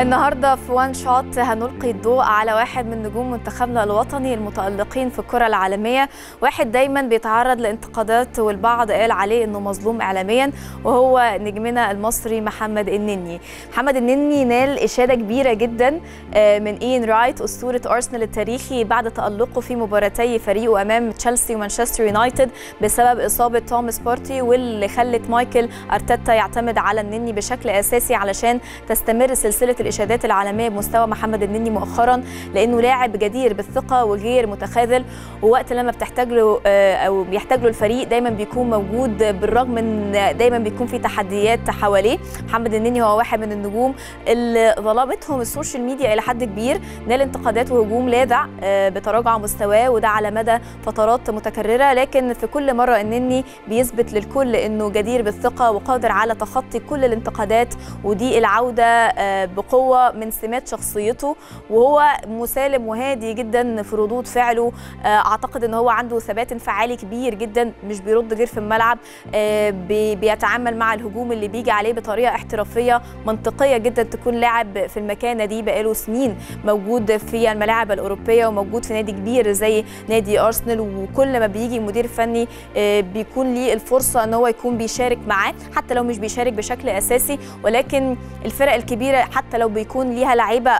النهارده في وان شوت هنلقي الضوء على واحد من نجوم منتخبنا الوطني المتألقين في الكرة العالمية واحد دايما بيتعرض لانتقادات والبعض قال عليه انه مظلوم اعلاميا وهو نجمنا المصري محمد النني محمد النني نال اشادة كبيرة جدا من اين رايت اسطورة ارسنال التاريخي بعد تألقه في مباراتي فريقه امام تشيلسي ومانشستر يونايتد بسبب اصابة توماس بارتي واللي خلت مايكل ارتيتا يعتمد على النني بشكل اساسي علشان تستمر سلسلة الاشادات العالميه بمستوى محمد النني مؤخرا لانه لاعب جدير بالثقه وغير متخاذل ووقت لما بتحتاج له او بيحتاج له الفريق دايما بيكون موجود بالرغم من دايما بيكون في تحديات حواليه محمد النني هو واحد من النجوم اللي ظلمتهم السوشيال ميديا الى حد كبير نال انتقادات وهجوم لاذع بتراجع مستواه وده على مدى فترات متكرره لكن في كل مره النني بيثبت للكل انه جدير بالثقه وقادر على تخطي كل الانتقادات ودي العوده بقوه من سمات شخصيته وهو مسالم وهادي جدا في ردود فعله اعتقد ان هو عنده ثبات انفعالي كبير جدا مش بيرد غير في الملعب بيتعامل مع الهجوم اللي بيجي عليه بطريقه احترافيه منطقيه جدا تكون لاعب في المكانه دي بقاله سنين موجود في الملاعب الاوروبيه وموجود في نادي كبير زي نادي ارسنال وكل ما بيجي مدير فني بيكون ليه الفرصه ان هو يكون بيشارك معاه حتى لو مش بيشارك بشكل اساسي ولكن الفرق الكبيره حتى لو بيكون ليها لعيبه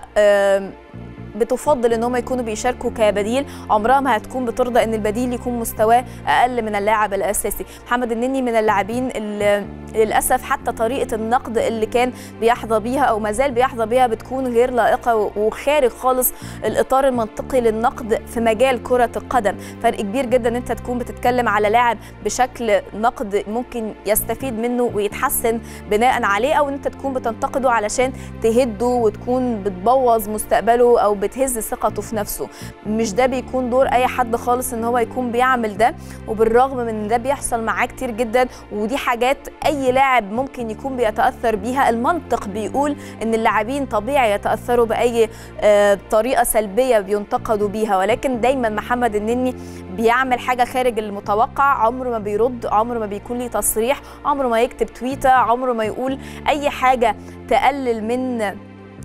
بتفضل ان هم يكونوا بيشاركوا كبديل عمرها ما هتكون بترضى ان البديل يكون مستواه اقل من اللاعب الاساسي محمد النني من اللاعبين اللي للاسف حتى طريقه النقد اللي كان بيحظى بيها او ما زال بيحظى بيها بتكون غير لائقه وخارج خالص الاطار المنطقي للنقد في مجال كره القدم فرق كبير جدا ان انت تكون بتتكلم على لاعب بشكل نقد ممكن يستفيد منه ويتحسن بناء عليه او ان انت تكون بتنتقده علشان تهده وتكون بتبوظ مستقبله او بتهز ثقته في نفسه مش ده بيكون دور اي حد خالص ان هو يكون بيعمل ده وبالرغم من ان ده بيحصل معاه كتير جدا ودي حاجات اي لاعب ممكن يكون بيتاثر بيها المنطق بيقول ان اللاعبين طبيعي يتاثروا باي آه طريقه سلبيه بينتقدوا بيها ولكن دايما محمد النني بيعمل حاجه خارج المتوقع عمره ما بيرد عمره ما بيكون ليه تصريح عمره ما يكتب تويته عمره ما يقول اي حاجه تقلل من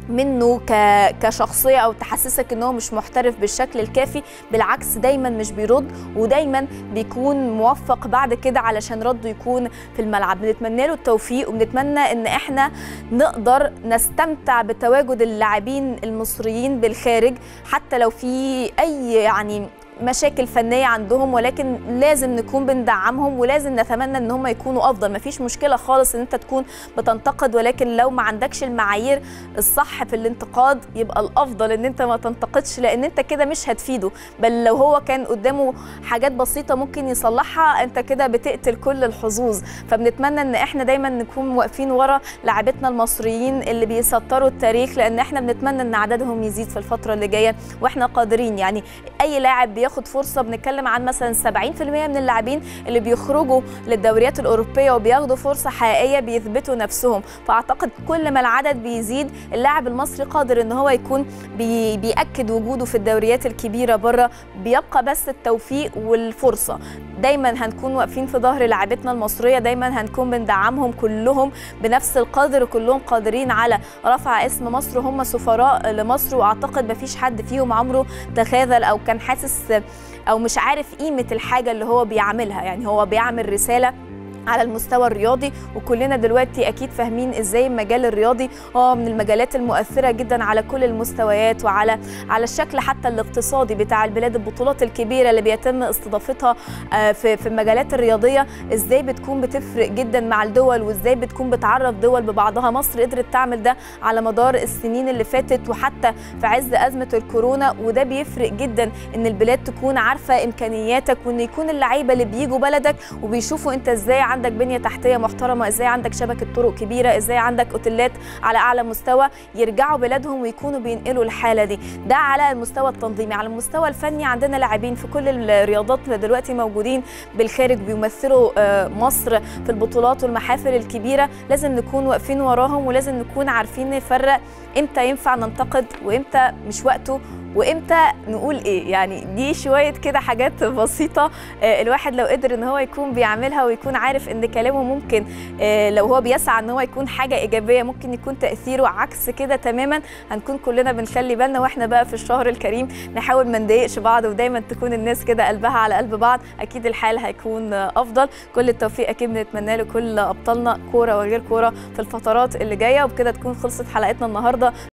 منه كشخصيه او تحسسك ان هو مش محترف بالشكل الكافي بالعكس دايما مش بيرد ودايما بيكون موفق بعد كده علشان رده يكون في الملعب بنتمنى له التوفيق وبنتمنى ان احنا نقدر نستمتع بتواجد اللاعبين المصريين بالخارج حتى لو في اي يعني مشاكل فنيه عندهم ولكن لازم نكون بندعمهم ولازم نتمنى ان هم يكونوا افضل مفيش مشكله خالص ان انت تكون بتنتقد ولكن لو ما عندكش المعايير الصح في الانتقاد يبقى الافضل ان انت ما تنتقدش لان انت كده مش هتفيده بل لو هو كان قدامه حاجات بسيطه ممكن يصلحها انت كده بتقتل كل الحظوظ فبنتمنى ان احنا دايما نكون واقفين ورا لاعبتنا المصريين اللي بيسطروا التاريخ لان احنا بنتمنى ان عددهم يزيد في الفتره اللي جايه واحنا قادرين يعني اي لاعب بياخد فرصه بنتكلم عن مثلا 70% من اللاعبين اللي بيخرجوا للدوريات الاوروبيه وبياخدوا فرصه حقيقيه بيثبتوا نفسهم فاعتقد كل ما العدد بيزيد اللاعب المصري قادر ان هو يكون بي بياكد وجوده في الدوريات الكبيره بره بيبقى بس التوفيق والفرصه دايما هنكون واقفين في ظهر لاعبتنا المصريه دايما هنكون بندعمهم كلهم بنفس القدر كلهم قادرين على رفع اسم مصر هم سفراء لمصر واعتقد مفيش حد فيهم عمره تخاذل او كان حاسس او مش عارف قيمه الحاجه اللي هو بيعملها يعني هو بيعمل رساله على المستوى الرياضي وكلنا دلوقتي اكيد فاهمين ازاي المجال الرياضي هو من المجالات المؤثره جدا على كل المستويات وعلى على الشكل حتى الاقتصادي بتاع البلاد البطولات الكبيره اللي بيتم استضافتها في في المجالات الرياضيه ازاي بتكون بتفرق جدا مع الدول وازاي بتكون بتعرف دول ببعضها مصر قدرت تعمل ده على مدار السنين اللي فاتت وحتى في عز ازمه الكورونا وده بيفرق جدا ان البلاد تكون عارفه امكانياتك وان يكون اللعيبه اللي بيجوا بلدك وبيشوفوا انت ازاي عندك بنيه تحتيه محترمه ازاي عندك شبكه طرق كبيره ازاي عندك اوتيلات على اعلى مستوى يرجعوا بلادهم ويكونوا بينقلوا الحاله دي ده على المستوى التنظيمي على المستوى الفني عندنا لاعبين في كل الرياضات دلوقتي موجودين بالخارج بيمثلوا مصر في البطولات والمحافل الكبيره لازم نكون واقفين وراهم ولازم نكون عارفين نفرق امتى ينفع ننتقد وامتى مش وقته وامتى نقول ايه يعني دي شويه كده حاجات بسيطه الواحد لو قدر ان هو يكون بيعملها ويكون عارف ان كلامه ممكن لو هو بيسعى ان هو يكون حاجه ايجابيه ممكن يكون تاثيره عكس كده تماما هنكون كلنا بنخلي بالنا واحنا بقى في الشهر الكريم نحاول ما نضايقش بعض ودايما تكون الناس كده قلبها على قلب بعض اكيد الحال هيكون افضل كل التوفيق اكيد بنتمناه لكل ابطالنا كوره وغير كوره في الفترات اللي جايه وبكده تكون خلصت حلقتنا النهارده